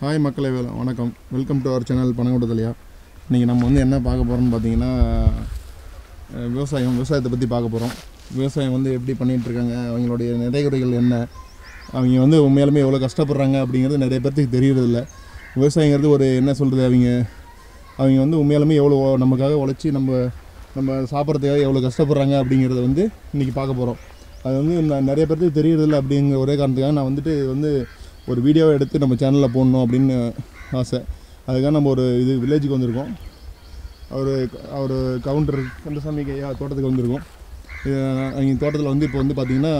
Hi மக்களே வேலை வணக்கம் வெல்கம் டு அவர் சேனல் பனங்குட்டத்தலையா இன்றைக்கி நம்ம வந்து என்ன பார்க்க போகிறோம்னு பார்த்தீங்கன்னா அஹ், விவசாயம் விவசாயத்தை பற்றி பார்க்க போகிறோம் விவசாயம் வந்து எப்படி பண்ணிகிட்டு இருக்காங்க அவங்களுடைய நிறைகுறைகள் என்ன அவங்க வந்து உண்மையாலுமே எவ்வளோ கஷ்டப்படுறாங்க அப்படிங்கிறது நிறைய பேர்த்துக்கு தெரியறதில்ல விவசாயங்கிறது ஒரு என்ன சொல்கிறது அவங்க அவங்க வந்து உண்மையாலுமே எவ்வளோ நமக்காக உழைச்சி நம்ம நம்ம சாப்பிட்றதுக்காக எவ்வளோ கஷ்டப்படுறாங்க அப்படிங்கிறத வந்து இன்றைக்கி பார்க்க போகிறோம் அது வந்து நான் நிறைய பேர்த்துக்கு தெரியறதில்ல அப்படிங்கிற ஒரே காரணத்துக்காக நான் வந்துட்டு வந்து ஒரு வீடியோவை எடுத்து நம்ம சேனலில் போடணும் அப்படின்னு ஆசை அதுக்காக நம்ம ஒரு இது வில்லேஜுக்கு வந்திருக்கோம் அவர் அவர் கவுண்டர் கந்தசாமி ஐயா தோட்டத்துக்கு வந்திருக்கோம் இது அவங்க தோட்டத்தில் வந்து இப்போ வந்து பார்த்திங்கன்னா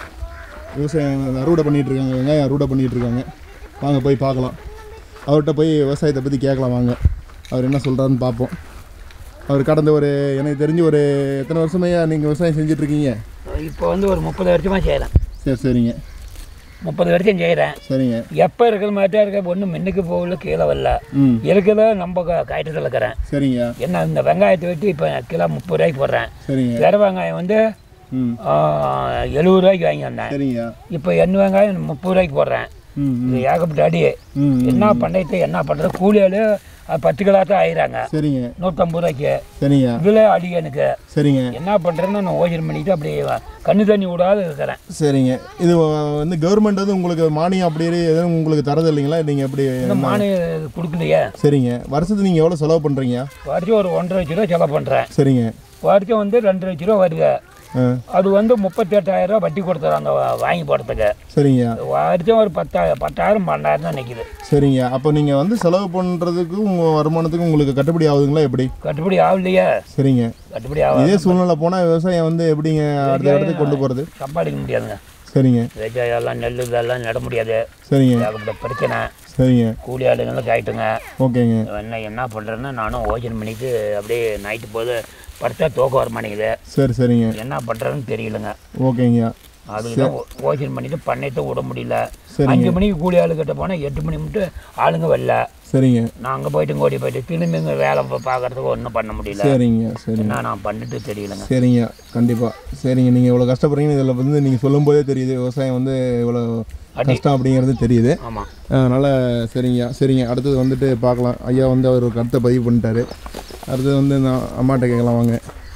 விவசாயம் அறுவடை பண்ணிகிட்டு இருக்காங்க வெங்காயம் அறுவடை பண்ணிகிட்டு இருக்காங்க வாங்க போய் பார்க்கலாம் அவர்கிட்ட போய் விவசாயத்தை பற்றி கேட்கலாம் வாங்க அவர் என்ன சொல்கிறாருன்னு பார்ப்போம் அவர் கடந்த ஒரு எனக்கு தெரிஞ்சு ஒரு எத்தனை வருஷமையா நீங்கள் விவசாயம் செஞ்சிட்ருக்கீங்க இப்போ வந்து ஒரு முப்பது வருஷமாக செய்கிறேன் சரி சரிங்க முப்பது வருஷம் செய்கிறேன் சரிங்க எப்போ இருக்கிற மாதிரி தான் இருக்க ஒன்றும் மின்னுக்கு போகல கீழே வரல ம் இருக்கிறத நம்ம க- காய்ச்சத்தில் இருக்கிறேன் சரிங்க என்ன இந்த வெங்காயத்தை வெட்டி இப்போ கிலோ முப்பது ரூபாய்க்கு போடுறேன் சரிங்க வேறு வெங்காயம் வந்து ம் ஆ, எழுபது ரூபாய்க்கு வாங்கி வந்தேன் சரிங்க இப்போ எண்ணெய் வெங்காயம் முப்பது ரூபாய்க்கு போடுறேன் ம் ம், இது ஏகப்பட்ட அடி ம் ம். என்ன பண்ணிட்டு என்ன பண்ணுறது கூலி ஆளு அது பத்து கிலோ தான் ஆயிடுறாங்க சரிங்க நூற்றம்பது ரூபாய்க்கு சரிங்க இதில் அடி எனக்கு சரிங்க என்ன பண்ணுறேன்னு நான் ஓஜன் பண்ணிட்டு அப்படியே கண்ணு தண்ணி விடாத இருக்கிறேன் சரிங்க இது வ- வந்து கவர்மெண்ட் வந்து உங்களுக்கு மானியம் அப்படி எதுவும் உங்களுக்கு தரது இல்லைங்களா நீங்கள் எப்படி இன்னும் மானியம் கொடுக்கலையே சரிங்க வருஷத்துக்கு நீங்கள் எவ்வளோ செலவு பண்ணுறீங்க வருஷம் ஒரு ஒன்றரை லட்ச ரூபா செலவு பண்ணுறேன் சரிங்க வருஷம் வந்து ரெண்டு லட்ச ரூபா வருது ஆ அது வந்து முப்பத்தெட்டாயிரம் ரூபா வட்டி கொடுத்துறாங்க வா- வாங்கி போடுறதுக்கு சரிங்க வருஷம் ஒரு பத்தாயிரம் பத்தாயிரம் பன்னெண்டாயிரம் தான் நிற்கிது சரிங்க அப்போ நீங்கள் வந்து செலவு பண்ணுறதுக்கு உங்கள் வருமானத்துக்கு உங்களுக்கு கட்டுப்படி ஆகுதுங்களா எப்படி கட்டுப்படி ஆகலையே சரிங்க கட்டுப்படி ஆக இதே சூழ்நிலை போனால் விவசாயம் வந்து எப்படிங்க அடுத்த இடத்துக்கு கொண்டு போகிறது சம்பாதிக்க முடியாதுங்க சரிங்க விவசாயம் எல்லாம் நெல் இதெல்லாம் நட முடியாது சரிங்க ஏகப்பட்ட பிரச்சனை சரிங்க கூலி ஆளுங்களும் காயிட்டுங்க ஓகேங்க என்ன என்ன பண்ணுறேன்னா நானும் ஓஜன் பண்ணிட்டு அப்படியே நைட்டு போது படுத்தா தூக்கம் வர மாட்டேங்குது சரி சரிங்க என்ன பண்ணுறதுன்னு தெரியலங்க ஓகேங்க அதுக்கு தான் ஓஜன் பண்ணிட்டு பண்ணையத்தை விட முடியல சரிங்க. அஞ்சு மணிக்கு கூலி ஆளு கிட்ட போனால் எட்டு மணி மட்டும் ஆளுங்க வரல சரிங்க நான் அங்கே போயிட்டு இங்க ஓடி போயிட்டு திரும்பி இங்கே வேலை பா- பார்க்கறதுக்கு ஒன்றும் பண்ண முடியல சரிங்க சரிங்க என்ன நான் பண்ணிட்டு தெரியலங்க சரிங்க கண்டிப்பாக சரிங்க நீங்கள் இவ்வளோ கஷ்டப்படுறீங்கன்னு இதில் வந்து நீங்கள் சொல்லும்போதே தெரியுது விவசாயம் வந்து இவ்வளோ கஷ்டம் அப்படிங்கிறது தெரியுது ஆமாம் அதனால் சரிங்க சரிங்க அடுத்தது வந்துட்டு பார்க்கலாம் ஐயா வந்து அவர் ஒரு கருத்தை பதிவு பண்ணிட்டாரு அடுத்தது வந்து நான் அம்மாட்ட கேட்கலாம் வாங்க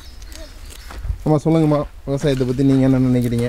அம்மா சொல்லுங்கம்மா விவசாயத்தை பற்றி நீங்கள் என்ன நினைக்கிறீங்க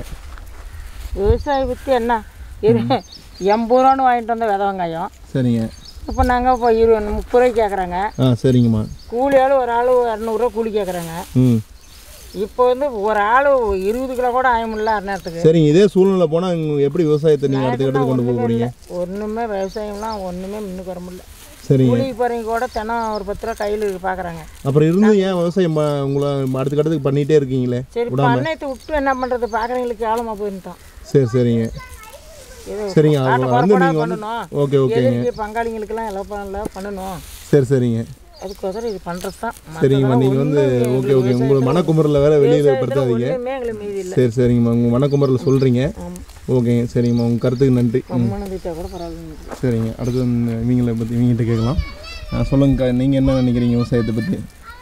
விவசாயம் பற்றி என்ன இரு எண்பது ரூபான்னு வாங்கிட்டு வந்த வித வெங்காயம் சரிங்க இப்போ நாங்கள் இப்போ இரு முப்பது ரூபாய்க்கு கேட்குறாங்க ஆ சரிங்கம்மா கூலி ஆள் ஒரு ஆள் இரநூறுவா கூலி கேட்குறாங்க ம் இப்போ வந்து ஒரு ஆள் இருபது கிலோ கூட ஆய முடியல அந்நேரத்துக்கு சரிங்க இதே சூழ்நிலை போனால் எப்படி விவசாயத்தை நீங்கள் அடுத்த இடத்துக்கு கொண்டு போக போகிறீங்க ஒன்றுமே விவசாயம்லாம் ஒன்றுமே முன்னுக்கு வர முடியல சரிங்க கூலிக்கு போகிறவங்க கூட தினம் ஒரு பத்து ரூபா கையில் பார்க்குறாங்க அப்புறம் இருந்து ஏன் விவசாயம் ப- உங்களை அடுத்த கட்டத்துக்கு பண்ணிகிட்டே இருக்கீங்களே சரி பண்ணையத்தை விட்டு என்ன பண்ணுறது பார்க்குறவங்களுக்கு ஆழமாக போயிருந்தோம் சரி சரிங்க ஏதோ சரிங்க காட்டை அவங்க வந்து குறைபாடா நீங்கள் வந்து பண்ணணும் ஓகே ஓகேங்க எதிர்க்கு பங்காளிங்களுக்கெல்லாம் எல்லாம் பண்ணல பண்ணணும் சரி சரிங்க அதுக்கோசரம் இது பண்ணுறது தான் சரிங்கம்மா நீங்கள் வந்து ஓகே ஓகே உங்களுக்கு மனக்குமரில் வேற வெளியில் படுத்தாதீங்க ஒன்றுமே எங்களுக்கு மீதி இல்லை சரி சரிங்கம்மா உங்கள் மனக்குமரில் சொல்கிறீங்க ஆமாம் ஓகேங்க சரிங்கம்மா உங்கள் கருத்துக்கு நன்றி ம் அம்மனு திட்டா கூட பரவாயில்ல சரிங்க அடுத்து இந்த இவங்களை பற்றி இவங்ககிட்ட கேட்கலாம் ஆ, சொல்லுங்கக்கா நீங்கள் என்ன நினைக்கிறீங்க விவசாயத்தை பற்றி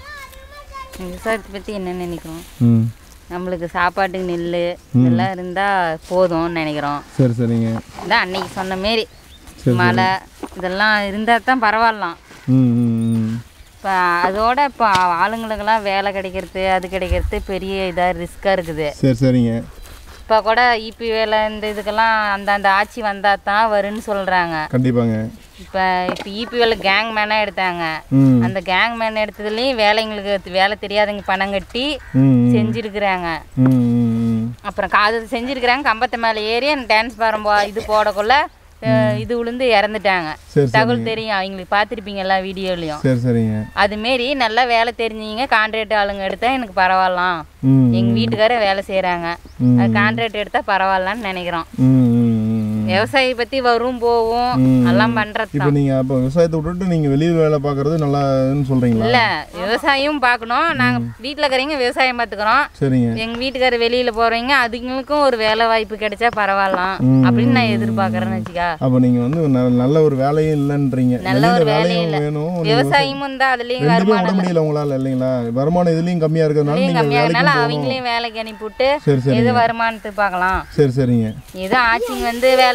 விவசாயத்தை பற்றி என்ன நினைக்கிறோம் ம் நம்மளுக்கு சாப்பாட்டுக்கு நெல் இதெல்லாம் இருந்தால் போதும்னு நினைக்கிறோம் சரி சரிங்க இதான் அன்னைக்கு சொன்ன மாரி மழை இதெல்லாம் இருந்தால் தான் பரவாயில்லாம் ம் ம் ம் இப்போ அதோட இப்போ ஆளுங்களுக்கெல்லாம் வேலை கிடைக்கிறது அது கிடைக்கிறது பெரிய இதாக ரிஸ்க்காக இருக்குது சரி சரிங்க இப்போ கூட இபி வேலை இந்த இதுக்கெல்லாம் அந்தந்த ஆட்சி வந்தால் தான் வரும்னு சொல்கிறாங்க கண்டிப்பாங்க இப்போ இப்போ இபி வேலை கேங் மேனாக எடுத்தாங்க ம் அந்த கேங் மேன் எடுத்ததுலேயும் வேலைங்களுக்கு வேலை தெரியாதவங்க பணம் கட்டி ம் ம், செஞ்சுருக்குறாங்க ம் ம் ம் அப்புறம் காது செஞ்சுருக்குறாங்க கம்பத்து மேலே ஏறி அந்த டான்ஸ் பாரம் போ இது போடக்குள்ள அஹ், இது விழுந்து இறந்துட்டாங்க சரி தகவல் தெரியும் அவங்களுக்கு பார்த்துருப்பீங்க எல்லா வீடியோலையும் சரி சரிங்க அதுமாரி நல்லா வேலை தெரிஞ்சவங்க கான்ட்ராக்ட் ஆளுங்க எடுத்தா எனக்கு பரவாயில்லாம் ம் எங்கள் வீட்டுக்காரர் வேலை செய்கிறாங்க ம். அது கான்ட்ராக்ட் எடுத்தால் பரவாயில்லன்னு நினைக்கிறோம் ம் ம் ம் ம் விவசாயி பற்றி வரும் போகும் ம். எல்லாம் பண்ணுறது இப்போ நீங்கள் அப்போ விவசாயத்தை விட்டுட்டு நீங்கள் வெளியில் வேலை பார்க்குறது நல்லான்னு சொல்கிறீங்களா இல்லை விவசாயம் பார்க்கணும் நாங்கள் வீட்டில் இருக்கிறவங்க விவசாயம் பார்த்துக்குறோம் சரிங்க எங்கள் வீட்டுக்காரர் வெளியில் போகிறவங்க அதுங்களுக்கும் ஒரு வேலை வாய்ப்பு கிடைச்சா பரவாயில்லாம் ம். அப்படின்னு நான் எதிர்பார்க்குறேன்னு வச்சுக்கா அப்போ நீங்கள் வந்து ந- நல்ல ஒரு வேலையும் இல்லைன்றீங்க நல்ல வெளியில ஒரு வேலையும் வேலையும் இல்லை வேணும் நீங்க விவசாயமும் தான் அதுலேயும் ரெண்டுமே விட வருமானம் முடியல உங்களால் இல்லைங்களா வருமானம் இதுலேயும் கம்மியாக இருக்கிறதுனால இதுலேயும் நீங்கள் வேலைக்கும் கம்மியாகனால போகணும் அவங்களையும் வேலைக்கு அனுப்பிவிட்டு சரி எது சரிங்க வருமானத்தை பார்க்கலாம் சரி சரிங்க ஏதோ ஆட்சிங்க வந்து வேலை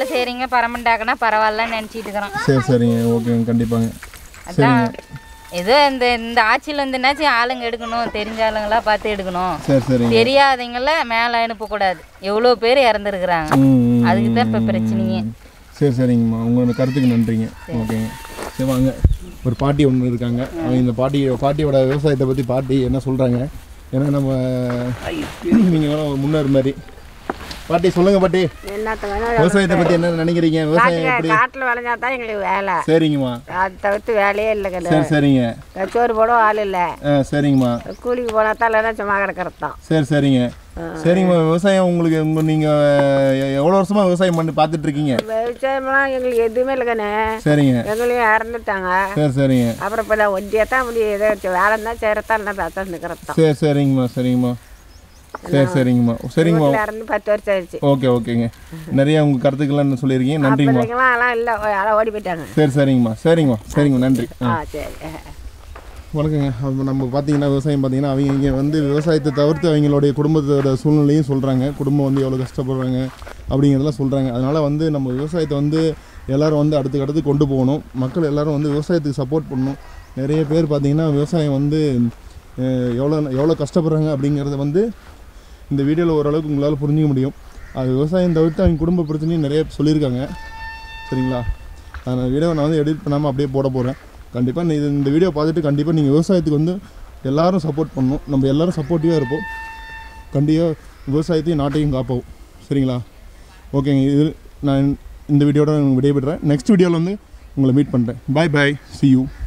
வேலை செய்கிறீங்க பரமண்டாக்குனா பரவாயில்லன்னு நினச்சிட்டு இருக்கிறோம் சரி சரிங்க ஓகேங்க கண்டிப்பாங்க அதான் ஏதோ இந்த இந்த ஆட்சியில் வந்துனாச்சும் ஆளுங்க எடுக்கணும் தெரிஞ்ச ஆளுங்களா பார்த்து எடுக்கணும் சரி சரிங்க தெரியாதவங்கள மேலே அனுப்பக்கூடாது எவ்வளோ பேர் இறந்துருக்குறாங்க ம், ம், அதுக்கு தான் இப்போ பிரச்சனையே சரி சரிங்கம்மா உங்களோட கருத்துக்கு நன்றிங்க ஓகேங்க சரி வாங்க ஒரு பாட்டி ஒன்று இருக்காங்க அவங்க இந்த பாட்டி பாட்டியோட விவசாயத்தை பற்றி பாட்டி என்ன சொல்கிறாங்க ஏன்னா நம்ம நீங்கள் வேணா முன்னாடி மாதிரி பாட்டி சொல்லுங்க பாட்டி என்னத்த வேணும் விவசாயத்தை பற்றி என்ன நினைக்கிறீங்க விவசாயம் எப்படி காட்டில் விளைஞ்சா தான் எங்களுக்கு வேலை சரிங்கம்மா அது தவிர்த்து வேலையே இல்லைங்க சரி சரிங்க சோறு போடவும் ஆள் இல்லை ஆ சரிங்கம்மா கூலிக்கு போனால் தான் இல்லைன்னா சும்மா கிடக்கிறது தான் சரி சரிங்க சரிங்கம்மா விவசாயம் உங்களுக்கு உங்க நீங்கள் எவ்வளோ வருஷமாக விவசாயம் பண்ணி பார்த்துட்டு இருக்கீங்க விவசாயம்லாம் எங்களுக்கு எதுவுமே இல்லைங்கண்ணே சரிங்க எங்களையும் இறந்துட்டாங்க சரி சரிங்க அப்புறம் இப்போ நான் ஒண்டியாக தான் முடியும் ஏதோ வேலை தான் செய்கிறதான் இல்லை தான் நிற்கிறது தான் சரி சரிங்கம்மா சரிங்கம்மா சரி சரிங்கம்மா சரிங்கம்மா வீட்டில் இறந்து பத்து வருஷம் ஆயிடுச்சு ஓகே ஓகேங்க நிறைய உங்கள் கருத்துக்கள்லாம் சொல்லியிருக்கீங்க நன்றிங்கம்மா பிள்ளைங்களாம் எல்லாம் இல்லை எல்லாம் ஓடி போயிட்டாங்க சரி சரிங்கம்மா சரிங்கம்மா சரிங்கம்மா நன்றி ஆ ஆ சரி வணக்கங்க அப்போ நம்ம பார்த்தீங்கன்னா விவசாயம் பார்த்தீங்கன்னா அவங்க இங்கே வந்து விவசாயத்தை தவிர்த்து அவங்களுடைய குடும்பத்தோட சூழ்நிலையும் சொல்கிறாங்க குடும்பம் வந்து எவ்வளோ கஷ்டப்படுறாங்க அப்படிங்கிறதெல்லாம் சொல்கிறாங்க அதனால் வந்து நம்ம விவசாயத்தை வந்து எல்லாரும் வந்து அடுத்துக்கு அடுத்து கொண்டு போகணும் மக்கள் எல்லாரும் வந்து விவசாயத்துக்கு சப்போர்ட் பண்ணணும் நிறைய பேர் பார்த்தீங்கன்னா விவசாயம் வந்து அஹ், எவ்வளோ எவ்வளோ கஷ்டப்படுறாங்க அப்படிங்கிறத வந்து இந்த வீடியோவில் ஓரளவுக்கு உங்களால் புரிஞ்சிக்க முடியும் அது விவசாயம் தவிர்த்து அவங்க குடும்ப பிரச்சனையும் நிறைய சொல்லியிருக்காங்க சரிங்களா அந்த வீடியோவை நான் வந்து எடிட் பண்ணாமல் அப்படியே போட போகிறேன் கண்டிப்பாக இது இந்த வீடியோ பார்த்துட்டு கண்டிப்பாக நீங்கள் விவசாயத்துக்கு வந்து எல்லாரும் சப்போர்ட் பண்ணணும் நம்ம எல்லாரும் சப்போர்ட்டிவாக இருப்போம் கண்டிப்பாக விவசாயத்தையும் நாட்டையும் காப்போம் சரிங்களா ஓகேங்க இது நான் இந்த வீடியோட விடைபெறுறேன் நெக்ஸ்ட் வீடியோவில் வந்து உங்களை மீட் பண்ணுறேன் பாய் பாய் see you